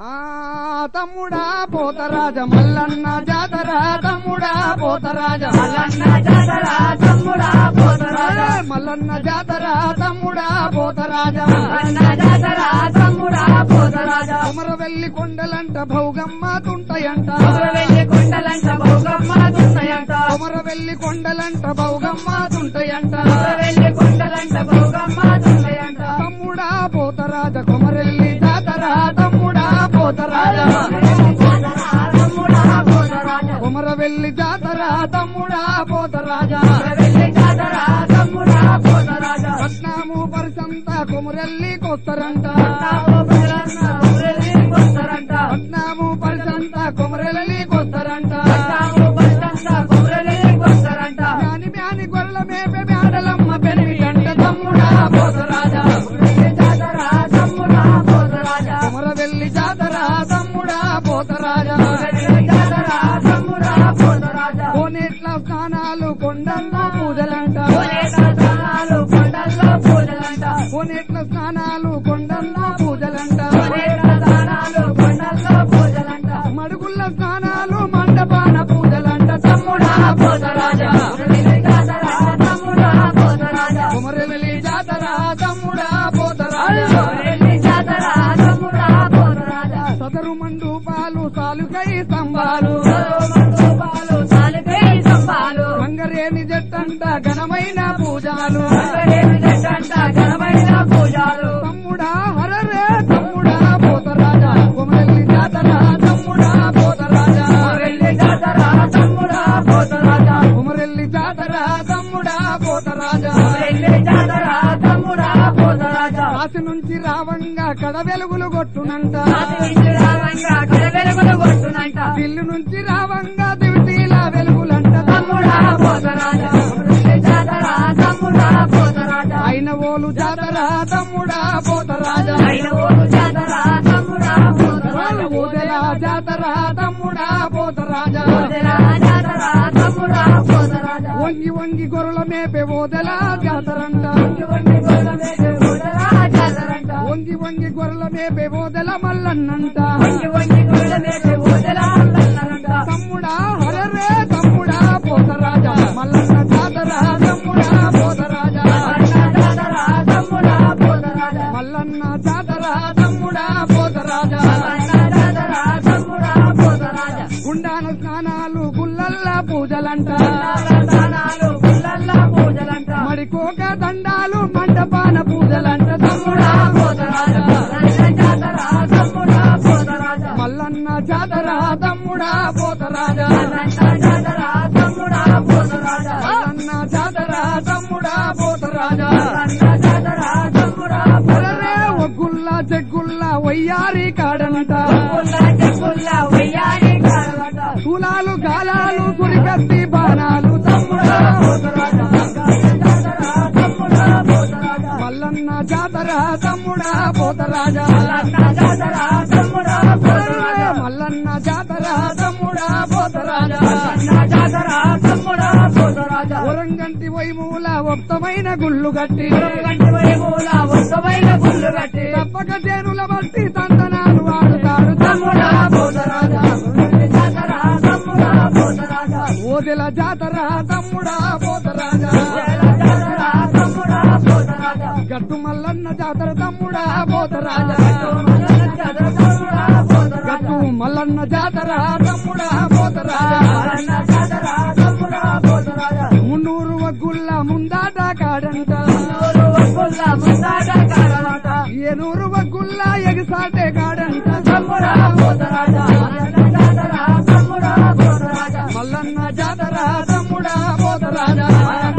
ఆ తమ్ముడా పోతరాజ మల్లన్న జాతర తమ్ముడా పోతరాజ మల్లన్న జాతర తమ్ముడా పోతరాజా మల్లన్న జాతర తమ్ముడా పోతరాజ మల్లన్న జాతర తమ్ముడా పోతరాజా కొమరవెల్లి కొండలంట భౌగమ్మ తుంటయంట వెళ్ళి కొండలంట భోగమ్మ దున్నయంట కొమరవెల్లి కొండలంట భౌగమ్మ తుంటయంట వెళ్ళి కొండలంట భోగమ్మ దున్నయంట తమ్ముడా పోతరాజ కొమరెల్లి జాతర తమ్ముడా పోతరాజ తమ్ముడా పోతరాజా కొమరవెల్లి జాతర తమ్ముడా పోతరాజ వెళ్ళి జాతర తమ్ముడా పోతరాజా పట్నాము పరిసంత కొమరెల్లి కొత్తరంట తాము పిల్లన్న ఊరెళ్ళి కొత్తరంట పట్నాము పరిసంత కొమరెల్లి కొత్తరంట తాము బస్సంత ఊరెళ్ళి కొత్తరంట మ్యాని మ్యాని గొర్రెల మేపే మేడలమ్మ పెరిగి గంట తమ్ముడా పోతరాజ వెళ్ళి జాతర తమ్ముడా పోతరాజా కొమరవెల్లి జాతర తమ్ముడా పోతరాజ వెళ్ళి జాతర తమ్ముడా పోతరాజా కోనేట్ల స్నానాలు కొండల్లో పూజలంట స్నానాలు కొండల్లో పూజలంట కోనేట్ల స్నానాలు కొండల్లో పూజలంట స్నానాలు కొండల్లో పూజలంట మడుగుల్ల స్నానాలు మండపాన పూజలంట తమ్ముడా పోతరాజా వెళ్ళి జాతర తమ్ముడా పోతరాజా కొమరవెల్లి జాతర తమ్ముడా పోతరాజా వెళ్ళి జాతర తమ్ముడా పోతరాజా సదరు మండూపాలు సాలుకై స్తంభాలు పాలు సాలుకై సంపాలు రంగరేణి జట్టంట ఘనమైన పూజాలు జంట ఘనమైన పూజాలు తమ్ముడా హరరే తమ్ముడా పోతరాజా కొమరల్లి జాతర తమ్ముడా పోతరాజా వెళ్ళి జాతర తమ్ముడా పోతరాజా కొమరల్లి జాతర తమ్ముడా పోతరాజా వెళ్ళి జాతర తమ్ముడా పోతరాజా కాసి నుంచి రావంగా కడ వెలుగులు కొట్టునంట రావంగా కడ వెలుగులు కొట్టునంట దిల్లు నుంచి రావంగా దివిటీల వెలుగులంట తమ్ముడా పోతరాజా వెళ్ళి జాతర తమ్ముడా పోతరాజా అయిన ఓలు జాతర తమ్ముడా పోతరాజా అయిన ఓటు జాతర తమ్ముడా పోతరాజా ఓదెల జాతర తమ్ముడా పోతరాజా ఓదెల జాతర తమ్ముడా పోతరాజా వంగి వంగి గొర్రెల మేపే ఓదెల జాతరంట వంగి గొల్ల మీద ఓదెల జాతరంట వంగి వంగి గొర్రెల మేపే ఓదెల మల్లన్నంట వంగి వంగి గొల్ల మీద ఓదెల అల్లనంట తమ్ముడా హరరే తమ్ముడా పోతరాజా మల్లన్న జాతర తమ్ముడా పోతరాజా అన్న జాతర తమ్ముడా పోతరాజా మల్లన్న జాతర తమ్ముడా పోతరాజా అన్న జాతర తమ్ముడా పోతరాజా గుండాన స్నానాలు గుల్లల్లా పూజలంట దానాలు పుల్లల్ల పూజలంట మడికోక దండాలు మండపాన పూజలంట తమ్ముడా పోతరాజా అన్న జాతర తమ్ముడా పోతరాజా మల్లన్న జాతర తమ్ముడా పోతరాజా అన్న జాతర తమ్ముడా పోతరాజా మల్లన్న జాతర తమ్ముడా పోతరాజా అన్న జాతర తమ్ముడా అరరే ఒగ్గుల్లా చెగ్గుల్లా వయ్యారి కాడనంట పుల్ల చెక్కుల్ల వయ్యారి కాడవట కులాలు గాలాలు గురికత్తి బాణాలు తమ్ముడా పోతరాజా జాతర తమ్ముడా పోతరాజా మల్లన్న జాతర తమ్ముడా పోతరాజా అన్న జాతర తమ్ముడా పోతరాజా మల్లన్న జాతర తమ్ముడా పోతరాజా అన్న జాతర తమ్ముడా పోతరాజా ఒరంగంటి వైమూల ఒప్తమైన గుళ్ళు గట్టి గంటి వైపుల వస్తమైన గుళ్ళు కట్టి తప్పక చేనుల బట్టి తందనాలు వాడుతాడు తమ్ముడా తమ్ముడా పోతరాజా జాతర తమ్ముడా పోతరాజా ఓదెల జాతర తమ్ముడా పోతరాజా జాతర తమ్ముడా పోతరాజా గట్టు మల్లన్న జాతర తమ్ముడా పోతరాజా జాతర తమ్ముడా పోతరాజా గట్టు మల్లన్న జాతర తమ్ముడా పోతరాజా అన్న జాతర తమ్ముడా పోతరాజా మున్నూరు వగ్గుల్ల ముందాట కాడంట నూరు వక్కుల ముందాట కాడనట ఏనూరు వగ్గుల్ల ఎగసాటే కాడంట తమ్ముడా పోతరాజా అన్న జాతర తమ్ముడా పోతరాజా మల్లన్న జాతర తమ్ముడా పోతరాజా అన్న